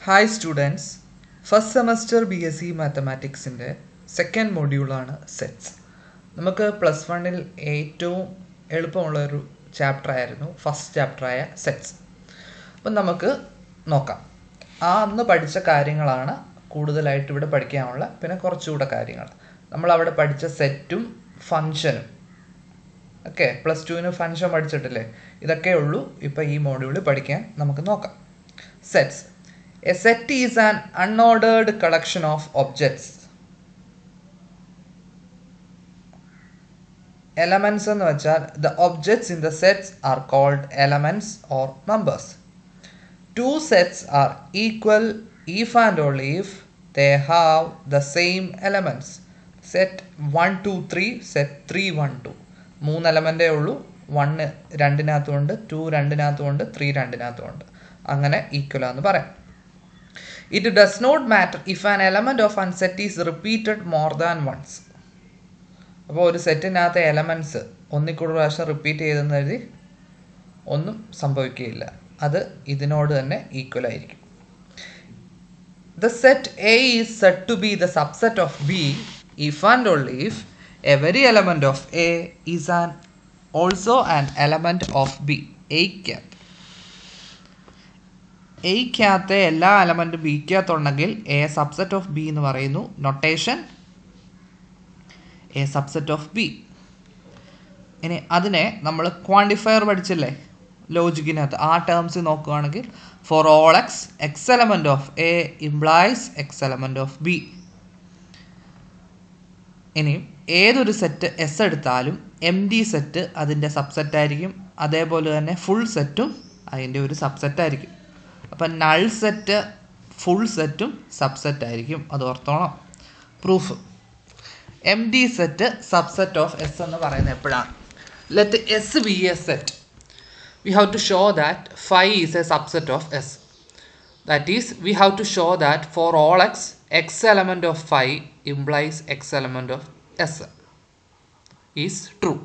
Hi students first semester B S C മാത്തമാറ്റിക്സിൻ്റെ second മൊഡ്യൂളാണ് sets നമുക്ക് പ്ലസ് വണ്ണിൽ ഏറ്റവും എളുപ്പമുള്ള ഒരു ചാപ്റ്റർ ആയിരുന്നു ഫസ്റ്റ് ചാപ്റ്ററായ സെറ്റ്സ് അപ്പം നമുക്ക് നോക്കാം ആ അന്ന് പഠിച്ച കാര്യങ്ങളാണ് കൂടുതലായിട്ട് ഇവിടെ പഠിക്കാനുള്ള പിന്നെ കുറച്ചുകൂടെ കാര്യങ്ങൾ നമ്മൾ അവിടെ പഠിച്ച സെറ്റും ഫങ്ഷനും ഓക്കെ പ്ലസ് ടുവിന് ഫങ്ഷൻ പഠിച്ചിട്ടില്ലേ ഇതൊക്കെ ഉള്ളൂ ഇപ്പം ഈ മോഡ്യൂളിൽ പഠിക്കാൻ നമുക്ക് നോക്കാം sets a set is an unordered collection of objects elements എന്ന് വെച്ചാൽ the objects in the sets are called elements or numbers two sets are equal if and only if they have the same elements set one two three set three one two മൂന്ന് എലമെൻറ്റേ ഉള്ളൂ one രണ്ടിനകത്തുമുണ്ട് two രണ്ടിനകത്തുമുണ്ട് three രണ്ടിനകത്തുമുണ്ട് അങ്ങനെ ഈക്വലാന്ന് പറയാം it does not matter if an element of an set is repeated more than once അപ്പോൾ ഒരു സെറ്റിനകത്തെ എലമെൻറ്റ്സ് ഒന്നിക്കൂടുതൽ പ്രാവശ്യം റിപ്പീറ്റ് ചെയ്തെന്ന് എഴുതി ഒന്നും സംഭവിക്കുകയില്ല അത് ഇതിനോട് തന്നെ ഈക്വൽ ആയിരിക്കും the set A is set to B the subset of B if and only if every element of A is an also an element of B എയ്ക്കകത്ത് എയ്ക്കകത്തെ എല്ലാ എലമെൻറ്റും ബിക്കകത്തുണ്ടെങ്കിൽ എ സബ്സെറ്റ് ഓഫ് ബി എന്ന് പറയുന്നു notation A subset of B ഇനി അതിനെ നമ്മൾ ക്വാണ്ടിഫയർ പഠിച്ചില്ലേ ലോജിക്കിനകത്ത് ആ ടേംസ് നോക്കുകയാണെങ്കിൽ for all X X element of A implies X element of B ഇനിയും ഏതൊരു സെറ്റ് എസ് എടുത്താലും എം ഡി സെറ്റ് അതിൻ്റെ സബ്സെറ്റ് ആയിരിക്കും അതേപോലെ തന്നെ ഫുൾ സെറ്റും അതിൻ്റെ ഒരു സബ്സെറ്റ് ആയിരിക്കും അപ്പം നൾ സെറ്റ് ഫുൾ സെറ്റും സബ്സെറ്റ് ആയിരിക്കും അത് ഓർത്തോണം proof empty set subset of S എന്ന് പറയുന്നത് എപ്പോഴാണ് let S be a set we have to show that phi is a subset of S that is we have to show that for all x x element of phi implies x element of s is true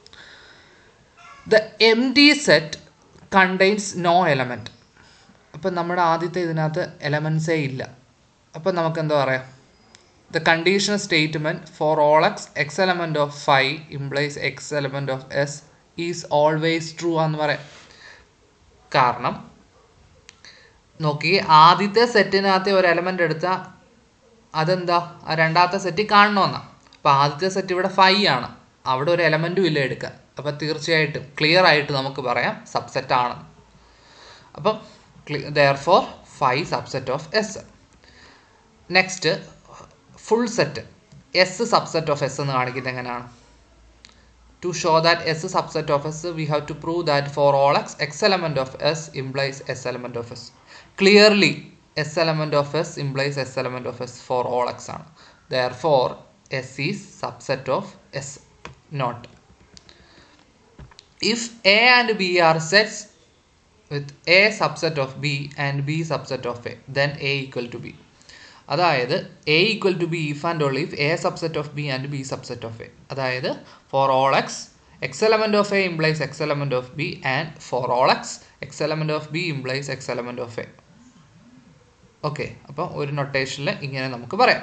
the empty set contains no element അപ്പം നമ്മുടെ ആദ്യത്തെ ഇതിനകത്ത് എലമെൻസേ ഇല്ല അപ്പം നമുക്ക് എന്താ പറയാം the conditional statement for all X X element of phi implies X element of S is always true എന്ന് പറയാം കാരണം നോക്കി ആദ്യത്തെ സെറ്റിനകത്തെ ഒരു എലമെൻ്റ് എടുത്താൽ അതെന്താ ആ രണ്ടാമത്തെ സെറ്റ് കാണണമെന്നാണ് അപ്പോൾ ആദ്യത്തെ സെറ്റ് ഇവിടെ ഫൈവ് ആണ് അവിടെ ഒരു എലമെൻറ്റും ഇല്ല എടുക്കാൻ അപ്പോൾ തീർച്ചയായിട്ടും ക്ലിയർ ആയിട്ട് നമുക്ക് പറയാം സബ്സെറ്റ് ആണ് അപ്പം therefore phi subset of S next full set S subset of S എന്ന് കാണിക്കുന്നത് എങ്ങനെയാണ് to show that S is subset of S, we have to prove that for all x, x element of S implies S element of S. Clearly, S element of S implies S element of S for all x. ആണ്. Therefore, S is subset of S, not. If A and B are sets with A subset of B and B subset of A, then A equal to B. അതായത് A equal to B if and only if A subset of B and B subset of A അതായത് for all X X element of A implies X element of B and for all X X element of B implies X element of A okay അപ്പോൾ ഒരു നൊട്ടേഷനിൽ ഇങ്ങനെ നമുക്ക് പറയാം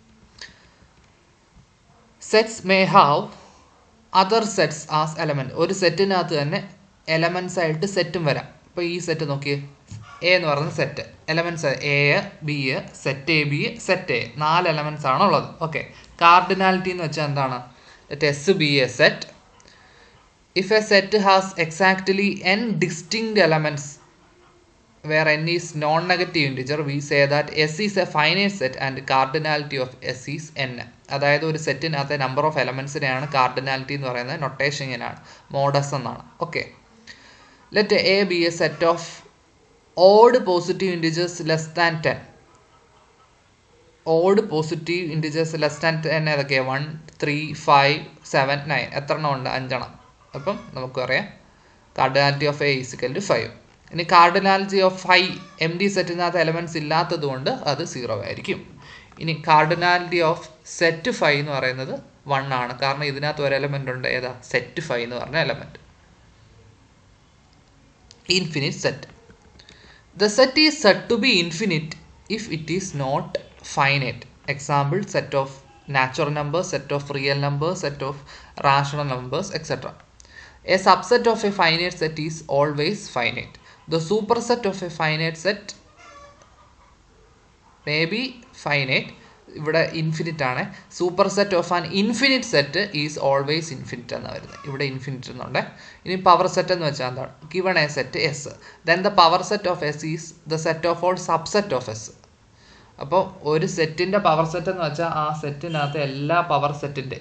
sets may have other sets as element ഒരു സെറ്റിനകത്ത് തന്നെ elements ആയിട്ട് സെറ്റും വരാം ഇപ്പോൾ ഈ സെറ്റ് നോക്കിയേ എ എന്ന് പറയുന്ന set elements A B set A B set A നാല് എലമെൻറ്റ്സ് ആണ് ഉള്ളത് ഓക്കെ കാർഡിനാലിറ്റി എന്ന് വെച്ചാൽ എന്താണ് S be a set if a set has exactly N distinct elements where N is non negative integer we say that S is a finite set and cardinality of S is N അതായത് ഒരു സെറ്റിനകത്തെ number of എലമെൻറ്റ്സിനെയാണ് cardinality എന്ന് പറയുന്നത് notation ഇങ്ങനെയാണ് mod S എന്നാണ് okay let A B a set of odd positive integers less than 10 odd positive integers less than 10 ഏതൊക്കെയാണ് one three five seven nine എത്ര എണ്ണം ഉണ്ട് അഞ്ചെണ്ണം അപ്പം നമുക്കറിയാം cardinality of A is equal to five ഇനി cardinality of five empty സെറ്റിനകത്ത് elements ഇല്ലാത്തത് കൊണ്ട് അത് സീറോ ആയിരിക്കും ഇനി കാർഡിനാലിറ്റി ഓഫ് സെറ്റ് ഫൈവ് എന്ന് പറയുന്നത് വൺ ആണ് കാരണം ഇതിനകത്ത് ഒരു എലമെൻ്റ് ഉണ്ട് ഏതാ സെറ്റ് ഫൈവ് എന്ന് പറഞ്ഞ element infinite set The set is said to be infinite if it is not finite example set of natural numbers set of real numbers set of rational numbers etc a subset of a finite set is always finite the superset of a finite set may be finite ഇവിടെ infinite ആണ് super set of an infinite set is always infinite എന്നാണ് വരുന്നത് ഇവിടെ infinite എന്നുണ്ട് ഇനി power set എന്ന് വെച്ചാൽ എന്താണ് given a set S then the power set of S is the set of all subset of S അപ്പോൾ ഒരു സെറ്റിൻ്റെ പവർ സെറ്റ് എന്ന് വെച്ചാൽ ആ സെറ്റിനകത്ത് എല്ലാ പവർ സെറ്റിൻ്റെ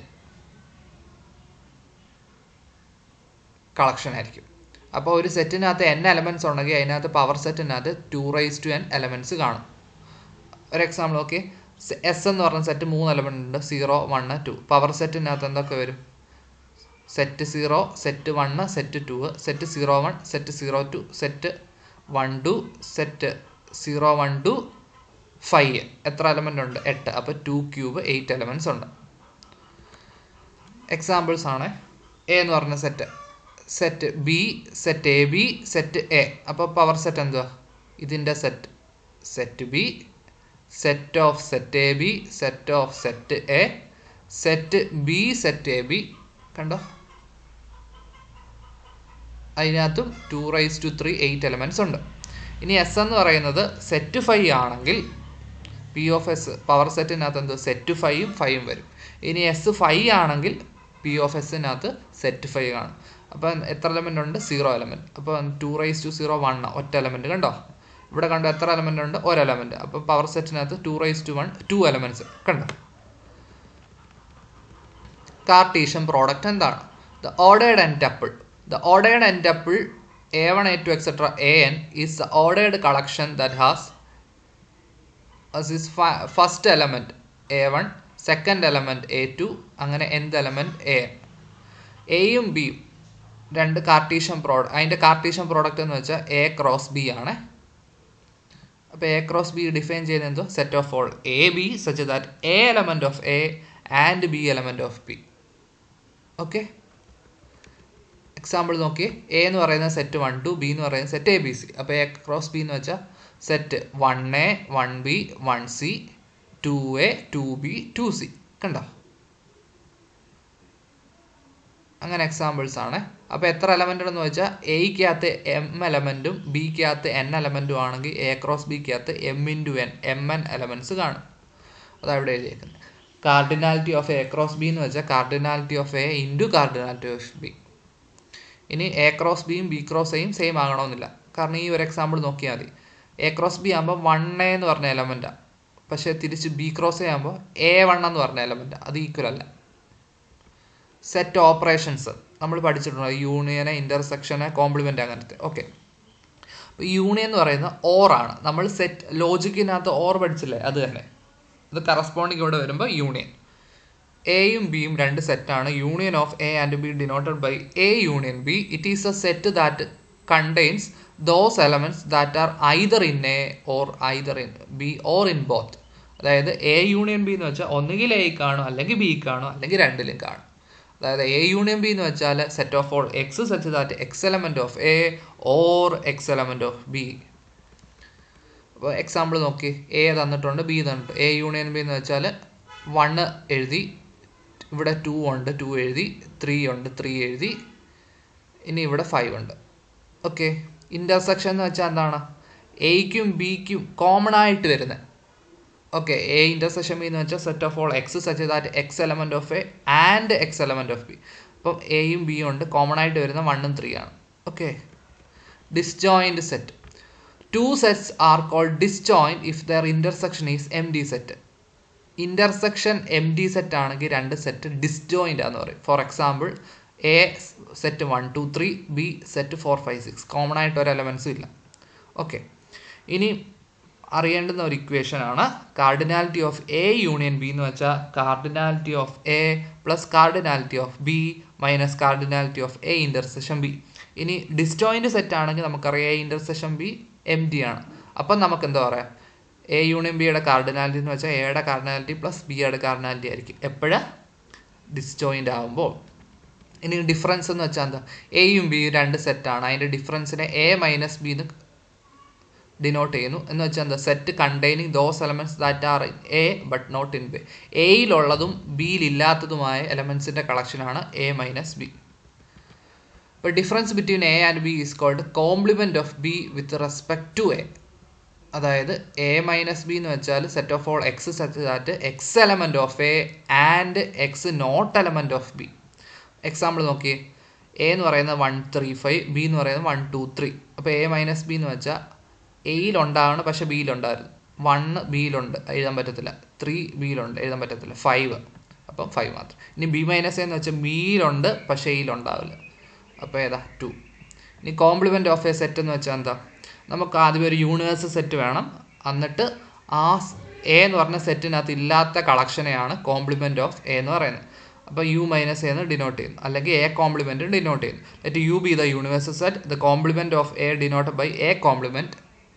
കളക്ഷൻ ആയിരിക്കും അപ്പോൾ ഒരു സെറ്റിനകത്ത് എൻ എലമെൻറ്റ്സ് ഉണ്ടെങ്കിൽ അതിനകത്ത് പവർ സെറ്റിനകത്ത് two raise to n elements കാണും ഒരു എക്സാമ്പിൾ ഓക്കെ എസ് എന്ന് പറഞ്ഞ സെറ്റ് മൂന്ന് എലമെൻ്റ് ഉണ്ട് സീറോ വണ്ണ് ടു പവർ സെറ്റിനകത്ത് എന്തൊക്കെ വരും set zero set one set two set zero one set zero two set one two set zero one two five എത്ര എലമെൻ്റ് ഉണ്ട് എട്ട് അപ്പോൾ ടു ക്യൂബ് എയ്റ്റ് എലമെൻറ്റ്സ് ഉണ്ട് എക്സാമ്പിൾസ് ആണ് എ എന്ന് പറഞ്ഞ set set B set A B set A അപ്പോൾ power set എന്തുവാ ഇതിൻ്റെ set set B set of set A B set of set A set B set A B കണ്ടോ അതിനകത്തും two raise to three eight elements ഉണ്ട് ഇനി S എന്ന് പറയുന്നത് set five ആണെങ്കിൽ പി ഓഫ് എസ് പവർ സെറ്റിനകത്ത് എന്ത് സെറ്റ് ഫൈവും ഫൈവും വരും ഇനി എസ് ഫൈവ് ആണെങ്കിൽ പി ഓഫ് എസിനകത്ത് സെറ്റ് ഫൈവ് കാണും അപ്പം എത്ര എലമെൻ്റ് ഉണ്ട് സീറോ എലമെൻറ്റ് അപ്പോൾ two raise to zero one ഒറ്റ എലമെൻറ്റ് കണ്ടോ ഇവിടെ കണ്ടോ എത്ര എലമെൻ്റ് ഉണ്ട് ഒരു എലമെൻറ്റ് അപ്പോൾ പവർ സെറ്റിനകത്ത് two raise to one two elements കണ്ടോ കാർട്ടീഷ്യൻ പ്രോഡക്റ്റ് എന്താണ് the ordered n tuple the ordered n tuple A one A two etcetera A n is the ordered collection that has as is first element A one second element A two അങ്ങനെ എന്ത് element A എയും ബിയും രണ്ട് Cartesian product അതിൻ്റെ Cartesian product എന്ന് വെച്ചാൽ A cross B ആണ് അപ്പോൾ എ ക്രോസ് ബി ഡിഫൈൻ ചെയ്യുന്നത് എന്തോ set of all A B such that A element of A and B element of B okay example നോക്കി എ എന്ന് പറയുന്നത് സെറ്റ് വൺ ടു ബി എന്ന് പറയുന്നത് സെറ്റ് എ ബി സി അപ്പോൾ A cross B എന്ന് വെച്ചാൽ set one A one B one C two A two B two C കണ്ടോ അങ്ങനെ എക്സാമ്പിൾസ് ആണ് അപ്പോൾ എത്ര എലമെൻ്റ് എന്ന് വെച്ചാൽ എയ്ക്കകത്ത് എം എലമെൻറ്റും ബിക്കകത്ത് എൻ എലമെൻറ്റും ആണെങ്കിൽ എ ക്രോസ് ബിക്കകത്ത് m into n m n elements കാണും അതാണ് ഇവിടെ എഴുതിയേക്കുന്നത് cardinality of A cross B എന്ന് വെച്ചാൽ cardinality of A into cardinality of B ഇനി എ ക്രോസ് ബിയും ബി ക്രോസ് എയും സെയിം ആകണമെന്നില്ല കാരണം ഈ ഒരു എക്സാമ്പിൾ നോക്കിയാൽ മതി എ ക്രോസ് ബി ആകുമ്പോൾ വൺ എ എന്ന് പറഞ്ഞ എലമെൻറ്റാണ് പക്ഷേ തിരിച്ച് ബി ക്രോസ് എ ആകുമ്പോൾ എ വൺ എന്ന് പറഞ്ഞ എലമെൻറ്റാണ് അത് ഈക്വൽ അല്ല സെറ്റ് ഓപ്പറേഷൻസ് നമ്മൾ പഠിച്ചിട്ടുണ്ട് യൂണിയന് ഇൻ്റർസെക്ഷന് കോംപ്ലിമെൻ്റ് അങ്ങനത്തെ ഓക്കെ അപ്പോൾ യൂണിയൻ എന്ന് പറയുന്നത് ഓറാണ് നമ്മൾ സെറ്റ് ലോജിക്കിനകത്ത് ഓർ പഠിച്ചില്ലേ അത് തന്നെ അത് കറസ്പോണ്ടിങ് ഇവിടെ വരുമ്പോൾ യൂണിയൻ എയും ബിയും രണ്ട് സെറ്റാണ് union of A and B denoted by A union B it is a set that contains those elements that are either in A or either in B or in both അതായത് A union B എന്ന് വെച്ചാൽ ഒന്നുകിൽ A കാണും അല്ലെങ്കിൽ B കാണും അല്ലെങ്കിൽ രണ്ടിലും കാണും അതായത് എ യൂണിയൻ ബി എന്ന് വെച്ചാൽ set of all x such that x element of A or x element of B അപ്പോൾ എക്സാമ്പിൾ നോക്കി എ തന്നിട്ടുണ്ട് ബി തന്നിട്ടുണ്ട് എ യൂണിയൻ ബി എന്ന് വെച്ചാൽ വണ്ണ് എഴുതി ഇവിടെ ടു ഉണ്ട് ടു എഴുതി ത്രീ ഉണ്ട് ത്രീ എഴുതി ഇനി ഇവിടെ ഫൈവ് ഉണ്ട് ഓക്കെ ഇൻ്റർസെക്ഷൻ എന്ന് വെച്ചാൽ എന്താണ് എയ്ക്കും ബിക്കും കോമൺ ആയിട്ട് വരുന്നത് ഓക്കെ എ ഇൻ്റർസെക്ഷൻ ബി എന്ന് വെച്ചാൽ set of all x such that x element of A and x element of B അപ്പം എയും ബിയും ഉണ്ട് കോമൺ ആയിട്ട് വരുന്ന വണ്ണും ത്രീ ആണ് okay disjoint set two sets are called disjoint if their intersection is empty set intersection empty set ആണെങ്കിൽ രണ്ട് സെറ്റ് ഡിസ്ജോയിൻ്റ് ആണെന്ന് പറയും for example A set one two three B set four five six common ആയിട്ട് ഒരു എലമെൻസും ഇല്ല okay ഇനി അറിയേണ്ടുന്ന ഒരു equation ആണ് cardinality of A union B എന്ന് വെച്ചാൽ cardinality of A plus cardinality of B minus cardinality of A intersection B ഇനി disjoint set ആണെങ്കിൽ നമുക്കറിയാം A intersection B empty ആണ് അപ്പം നമുക്ക് എന്താ പറയുക എ യൂണിയൻ ബിയുടെ കാർഡിനാലിറ്റി എന്ന് വെച്ചാൽ എയുടെ കാർഡിനാലിറ്റി പ്ലസ് ബിയുടെ കാർഡിനാലിറ്റി ആയിരിക്കും എപ്പോഴാണ് ഡിസ്റ്റോയിൻ്റ് ആകുമ്പോൾ ഇനി ഡിഫറൻസ് എന്ന് വെച്ചാൽ എന്താ എയും ബിയും രണ്ട് സെറ്റാണ് അതിൻ്റെ ഡിഫറൻസിനെ എ മൈനസ് ബി എന്ന് ഡിനോട്ട് ചെയ്യുന്നു എന്ന് വെച്ചാൽ എന്താ set containing those elements that are in A but not in B എയിലുള്ളതും ബിയിൽ ഇല്ലാത്തതുമായ എലമെന്റ്സിന്റെ കളക്ഷനാണ് എ മൈനസ് ബി ഇപ്പോൾ difference between A and B is called complement of B with respect to A അതായത് എ മൈനസ് ബി എന്ന് വെച്ചാൽ set of all x such that x element of A and x not element of B example നോക്കിയേ A എന്ന് പറയുന്നത് one three five B എന്ന് പറയുന്നത് one two three അപ്പോൾ A minus B എന്ന് വെച്ചാൽ എയിലുണ്ടാവണം പക്ഷേ ബിയിലുണ്ടായിരുന്നു വണ്ണ് ബിയിലുണ്ട് എഴുതാൻ പറ്റത്തില്ല ത്രീ ബിയിലുണ്ട് എഴുതാൻ പറ്റത്തില്ല ഫൈവ് അപ്പം ഫൈവ് മാത്രം ഇനി ബി മൈനസ് എന്ന് വെച്ചാൽ ബിയിലുണ്ട് പക്ഷേ എയിലുണ്ടാവില്ല അപ്പോൾ ഏതാ ടു ഇനി കോംപ്ലിമെൻ്റ് ഓഫ് എ സെറ്റ് എന്ന് വെച്ചാൽ എന്താ നമുക്ക് ആദ്യം ഒരു യൂണിവേഴ്സ് സെറ്റ് വേണം എന്നിട്ട് ആ എ എന്ന് പറഞ്ഞ സെറ്റിനകത്ത് ഇല്ലാത്ത കളക്ഷനെയാണ് കോംപ്ലിമെൻ്റ് ഓഫ് എ എന്ന് പറയുന്നത് അപ്പോൾ യു മൈനസ് എന്ന് ഡിനോട്ട് ചെയ്യുന്നു അല്ലെങ്കിൽ എ കോംപ്ലിമെൻറ്റ് ഡിനോട്ട് ചെയ്യുന്നു let U be the universe set the complement of A denote by A complement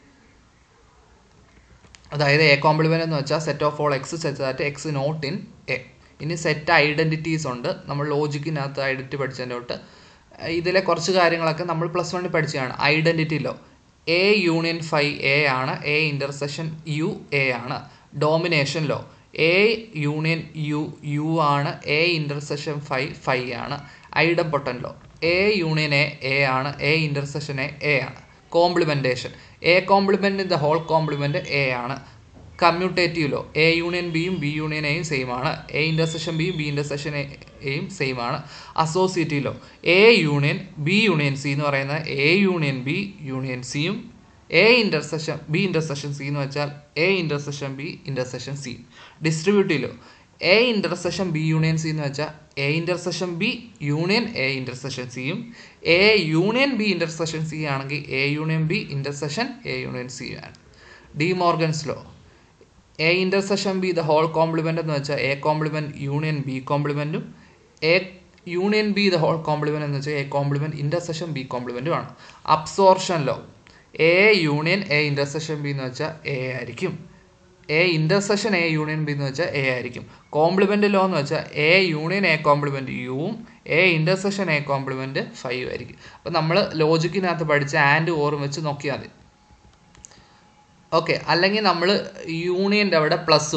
അതായത് എ കോംപ്ലിമെൻ്റ് എന്ന് വെച്ചാൽ set of all x set that x not in A ഇനി set identities ഉണ്ട് നമ്മൾ ലോജിക്കിനകത്ത് identity പഠിച്ചതിൻ്റെ തൊട്ട് ഇതിലെ കുറച്ച് കാര്യങ്ങളൊക്കെ നമ്മൾ പ്ലസ് വണ്ണിൽ പഠിച്ചതാണ് identity law A union five A ആണ് എ ഇൻ്റർസെഷൻ യു എ ആണ് domination law A union U U ആണ് എ ഇൻ്റർസെഷൻ ഫൈവ് ഫൈവ് ആണ് idempotent law A union A A ആണ് എ ഇൻ്റർസെഷൻ എ എ ആണ് complementation A complement the whole complement A ആണ് commutative law A union ബിയും B union എയും same ആണ് A intersection ബിയും B intersection എയും same ആണ് associative law A union B union C എന്ന് പറയുന്നത് എ യൂണിയൻ ബി യൂണിയൻ സിയും A intersection B intersection C എന്ന് വെച്ചാൽ A intersection B intersection C distributive law A intersection B union C എന്ന് വെച്ചാൽ A intersection B union A intersection സിയും A union B intersection C ആണെങ്കിൽ A union B intersection A union C ആണ് De Morgan's law A intersection B the whole complement എന്ന് വെച്ചാൽ A complement union B കോംപ്ലിമെൻറ്റും A union B the whole complement എന്ന് വെച്ചാൽ A complement intersection B കോംപ്ലിമെൻറ്റും ആണ് absorption law A union A intersection B എന്ന് വെച്ചാൽ എ ആയിരിക്കും A intersection A union B എന്ന് വെച്ചാൽ എ ആയിരിക്കും കോംപ്ലിമെൻ്റ് ലോ എന്ന് വെച്ചാൽ എ യൂണിയൻ എ കോംപ്ലിമെൻ്റ് യുവും A intersection A complement five ആയിരിക്കും അപ്പോൾ നമ്മൾ ലോജിക്കിനകത്ത് പഠിച്ച ആൻഡ് ഓറും വെച്ച് നോക്കിയാൽ മതി ഓക്കെ അല്ലെങ്കിൽ നമ്മൾ യൂണിയൻ്റെ അവിടെ പ്ലസ്സും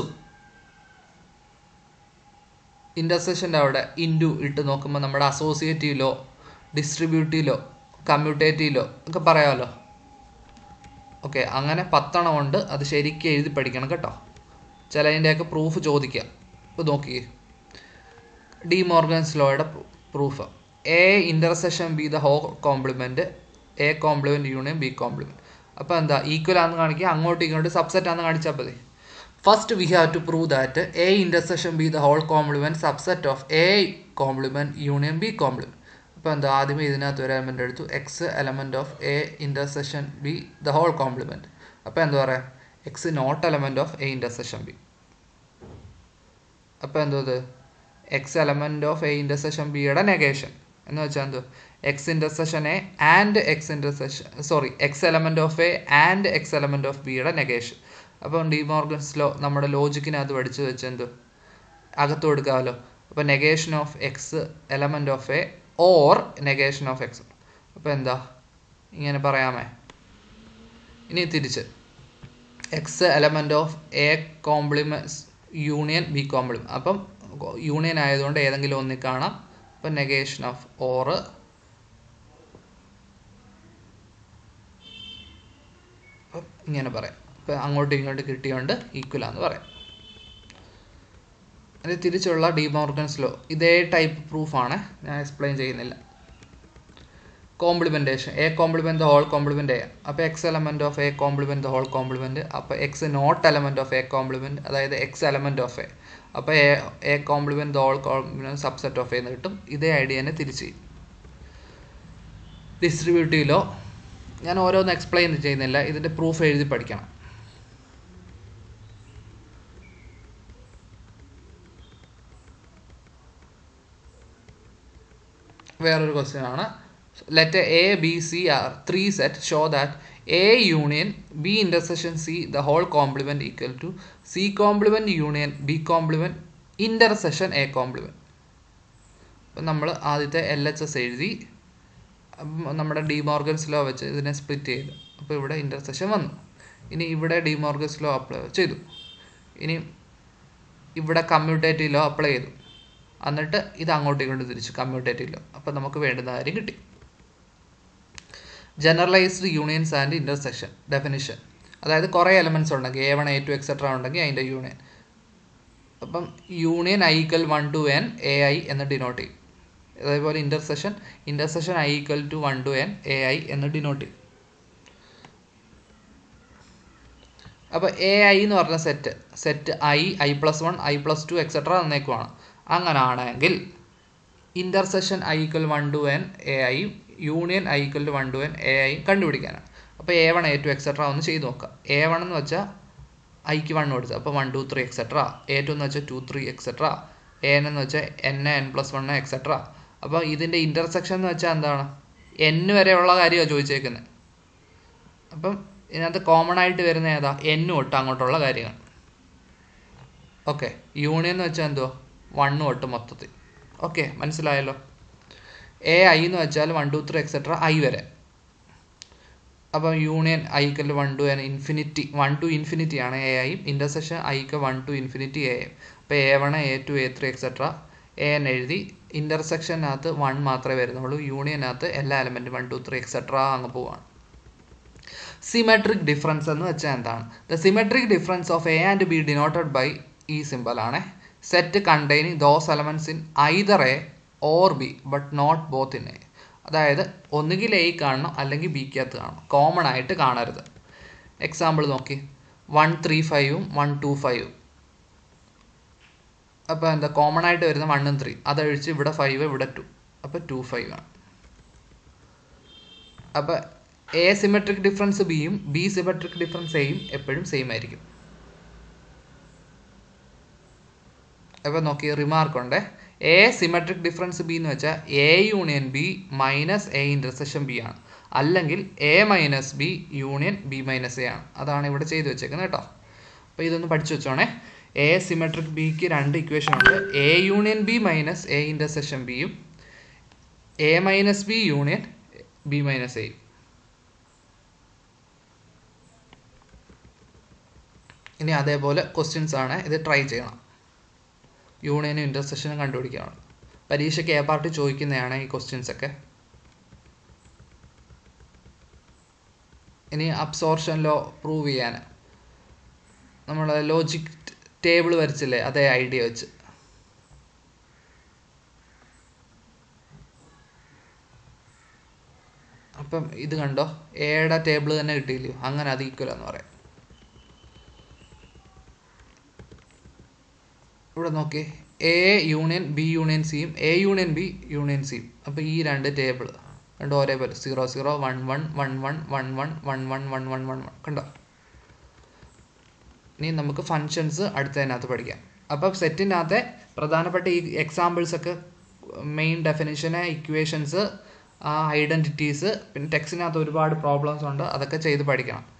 ഇൻ്റർസെഷൻ്റെ അവിടെ ഇൻറ്റു ഇട്ട് നോക്കുമ്പോൾ നമ്മുടെ associative law distributive law commutative law ഒക്കെ പറയാമല്ലോ ഓക്കെ അങ്ങനെ പത്തെണ്ണം ഉണ്ട് അത് ശരിക്കും എഴുതി പഠിക്കണം കേട്ടോ ചിലതിൻ്റെയൊക്കെ പ്രൂഫ് ചോദിക്കാം ഇപ്പോൾ നോക്കിയേ ഡി മോർഗൻസ് ലോയുടെ proof A intersection B the whole complement A complement union B complement അപ്പോൾ എന്താ ഈക്വൽ ആണെന്ന് കാണിക്കുക അങ്ങോട്ടും ഇങ്ങോട്ടും സബ്സെറ്റ് ആണെന്ന് കാണിച്ചാൽ മതി first we have to prove that A intersection B the whole complement subset of A complement union B complement അപ്പോൾ എന്താ ആദ്യമേ ഇതിനകത്ത് ഒരു എലമെൻ്റ് എടുത്തു x element of A intersection B the whole complement അപ്പോൾ എന്താ പറയുക x not element of A intersection B അപ്പോൾ എന്തോ ഇത് x element of A intersection ബിയുടെ നെഗേഷൻ എന്ന് വെച്ചാൽ എന്തോ x intersection A and x intersection sorry X element of A and x element of ബിയുടെ നെഗേഷൻ അപ്പം ഡി മോർഗൻസ് ലോ നമ്മുടെ ലോജിക്കിനകത്ത് പഠിച്ചു വെച്ച് എന്തോ അകത്ത് കൊടുക്കാമല്ലോ അപ്പോൾ negation of x element of A or negation of x അപ്പോൾ എന്താ ഇങ്ങനെ പറയാമേ ഇനി തിരിച്ച് x element of A complements union B complement അപ്പം യൂണിയൻ ആയതുകൊണ്ട് ഏതെങ്കിലും ഒന്നിൽ കാണാം അപ്പം നെഗേഷൻ ഓഫ് ഓർ ഇങ്ങനെ പറയാം ഇപ്പം അങ്ങോട്ടും ഇങ്ങോട്ടും കിട്ടിയോണ്ട് ഈക്വൽ ആണെന്ന് പറയാം അത് തിരിച്ചുള്ള ഡിമോർഗൻസ് ലോ ഇതേ ടൈപ്പ് പ്രൂഫാണ് ഞാൻ എക്സ്പ്ലെയിൻ ചെയ്യുന്നില്ല complementation A complement the whole complement A അപ്പോൾ x element of A complement the whole complement അപ്പോൾ x not element of A complement അതായത് എക്സ് എലമെൻറ്റ് ഓഫ് എ അപ്പോൾ A A complement the whole complement subset of എന്ന് കിട്ടും ഇതേ idea തന്നെ തിരിച്ച് ചെയ്യും ഡിസ്ട്രിബ്യൂട്ടീവ് ലോ ഞാൻ ഓരോന്ന് എക്സ്പ്ലെയിൻ ചെയ്യുന്നില്ല ഇതിൻ്റെ പ്രൂഫ് എഴുതി പഠിക്കണം വേറൊരു ക്വസ്റ്റ്യൻ ആണ് let A B C are three set show that A union B intersection C the whole complement equal to C complement union B complement intersection A complement അപ്പം നമ്മൾ ആദ്യത്തെ എൽ എച്ച് എസ് എഴുതി അപ്പം നമ്മുടെ D Morgan's law വെച്ച് ഇതിനെ split ചെയ്തു അപ്പോൾ ഇവിടെ ഇൻ്റർസെഷൻ വന്നു ഇനി ഇവിടെ ഡിമോർഗസ് ലോ അപ്ലൈ ചെയ്തു ഇനി ഇവിടെ കമ്മ്യൂട്ടേറ്റീവ് ലോ അപ്ലൈ ചെയ്തു എന്നിട്ട് ഇത് അങ്ങോട്ടും ഇങ്ങോട്ടും തിരിച്ചു കമ്മ്യൂട്ടേറ്റീവ് ലോ അപ്പോൾ നമുക്ക് വേണ്ടുന്ന കാര്യം കിട്ടി generalised unions and intersection definition അതായത് കുറേ എലമെൻറ്റ്സ് ഉണ്ടെങ്കിൽ A one A two etcetera ഉണ്ടെങ്കിൽ അതിൻ്റെ യൂണിയൻ അപ്പം union I equal one to N A I എന്ന് ഡിനോട്ട് ചെയ്യും അതേപോലെ intersection intersection I equal to one to N A I എന്ന് ഡിനോട്ട് ചെയ്യും അപ്പോൾ എ ഐ എന്ന് പറഞ്ഞ set set I I plus one I plus two etcetera എന്നേക്കുമാണ് അങ്ങനാണെങ്കിൽ intersection I equal one to N A I union I equal to one to N A I കണ്ടുപിടിക്കാനാണ് അപ്പോൾ A one A two etcetera ഒന്ന് ചെയ്ത് നോക്കാം A one എന്ന് വെച്ചാൽ ഐക്ക് വൺ കൊടുത്തു അപ്പോൾ one two three etcetera A two എന്ന് വെച്ചാൽ two three etcetera A N എന്ന് വെച്ചാൽ N N plus one etcetera അപ്പോൾ ഇതിൻ്റെ ഇൻ്റർസെക്ഷൻ എന്ന് വെച്ചാൽ എന്താണ് എൻ വരെയുള്ള കാര്യമാണ് ചോദിച്ചേക്കുന്നത് അപ്പം ഇതിനകത്ത് കോമൺ ആയിട്ട് വരുന്ന ഏതാ എൻ തൊട്ട് അങ്ങോട്ടുള്ള കാര്യങ്ങൾ ഓക്കെ യൂണിയൻ എന്ന് വെച്ചാൽ എന്തുവാ വണ്ണ് തൊട്ട് മൊത്തത്തിൽ ഓക്കെ മനസ്സിലായല്ലോ എ ഐ എന്ന് വെച്ചാൽ one two three etcetera I വരെ അപ്പോൾ union I equal one to N infinity one to infinity ആണ് എ ഐ ഇൻ്റർസെക്ഷൻ ഐക്ക് one to infinity A M അപ്പോൾ A one A two A three etcetera A N എഴുതി ഇൻ്റർസെക്ഷനകത്ത് one മാത്രമേ വരുന്നുള്ളൂ യൂണിയനകത്ത് എല്ലാ എലമെൻറ്റും വൺ ടു ത്രീ എക്സെട്ര അങ്ങ് പോവാണ് സിമെട്രിക് ഡിഫറൻസ് എന്ന് വെച്ചാൽ എന്താണ് the symmetric difference of A and B denoted by ഈ സിമ്പിൾ ആണ് set containing those elements in either A or B but not both in A അതായത് ഒന്നുകിൽ എ കാണണം അല്ലെങ്കിൽ ബിക്കകത്ത് കാണണം കോമൺ ആയിട്ട് കാണരുത് എക്സാമ്പിൾ നോക്കി വൺ ത്രീ ഫൈവും വൺ ടു ഫൈവും അപ്പോൾ എന്താ കോമൺ ആയിട്ട് വരുന്ന വണ്ണും ത്രീ അതഴിച്ച് ഇവിടെ ഫൈവ് ഇവിടെ ടു അപ്പോൾ ടു ഫൈവ് ആണ് അപ്പോൾ എ സിമെട്രിക് ഡിഫറൻസ് ബിയും ബി സിമെട്രിക് ഡിഫറൻസ് എയും എപ്പോഴും സെയിം ആയിരിക്കും അപ്പോൾ നോക്കി റിമാർക്ക് ഉണ്ട് എ സിമെട്രിക് ഡിഫറൻസ് ബി എന്ന് വെച്ചാൽ A union B minus A intersection B ആണ് അല്ലെങ്കിൽ A minus B union B minus A ആണ് അതാണ് ഇവിടെ ചെയ്തു വെച്ചേക്കുന്നത് കേട്ടോ അപ്പോൾ ഇതൊന്ന് പഠിച്ചു വെച്ചോണേ എ സിമെട്രിക് ബിക്ക് രണ്ട് ഇക്വേഷൻ ഉണ്ട് A union B minus A intersection ബിയും A minus B union B minus എയും ഇനി അതേപോലെ ക്വസ്റ്റ്യൻസ് ആണ് ഇത് ട്രൈ ചെയ്യണം യൂണിയനും ഇൻ്റർസെക്ഷനും കണ്ടുപിടിക്കണം പരീക്ഷയ്ക്ക് എ പാർട്ടി ചോദിക്കുന്നതാണ് ഈ ക്വസ്റ്റ്യൻസ് ഒക്കെ ഇനി അബ്സോർഷൻ ലോ പ്രൂവ് ചെയ്യാൻ നമ്മൾ ലോജിക് ടേബിൾ വരച്ചില്ലേ അതേ ഐഡിയ വെച്ച് അപ്പം ഇത് കണ്ടോ എയുടെ ടേബിൾ തന്നെ കിട്ടിയില്ലയോ അങ്ങനെ അത് ഈക്വൽ എന്ന് പറയാം ഇവിടെ നോക്കി എ യൂണിയൻ ബി യൂണിയൻ സിയും എ യൂണിയൻ ബി യൂണിയൻ സിയും അപ്പോൾ ഈ രണ്ട് ടേബിൾ രണ്ടും ഒരേപോലെ zero zero one one one one one one one one one one one one കണ്ടോ ഇനി നമുക്ക് ഫങ്ഷൻസ് അടുത്തതിനകത്ത് പഠിക്കാം അപ്പം സെറ്റിനകത്തെ പ്രധാനപ്പെട്ട ഈ എക്സാമ്പിൾസ് ഒക്കെ മെയിൻ ഡെഫിനിഷന് ഇക്വേഷൻസ് ഐഡൻറ്റിറ്റീസ് പിന്നെ ടെക്സ്റ്റിനകത്ത് ഒരുപാട് പ്രോബ്ലംസ് ഉണ്ട് അതൊക്കെ ചെയ്ത് പഠിക്കണം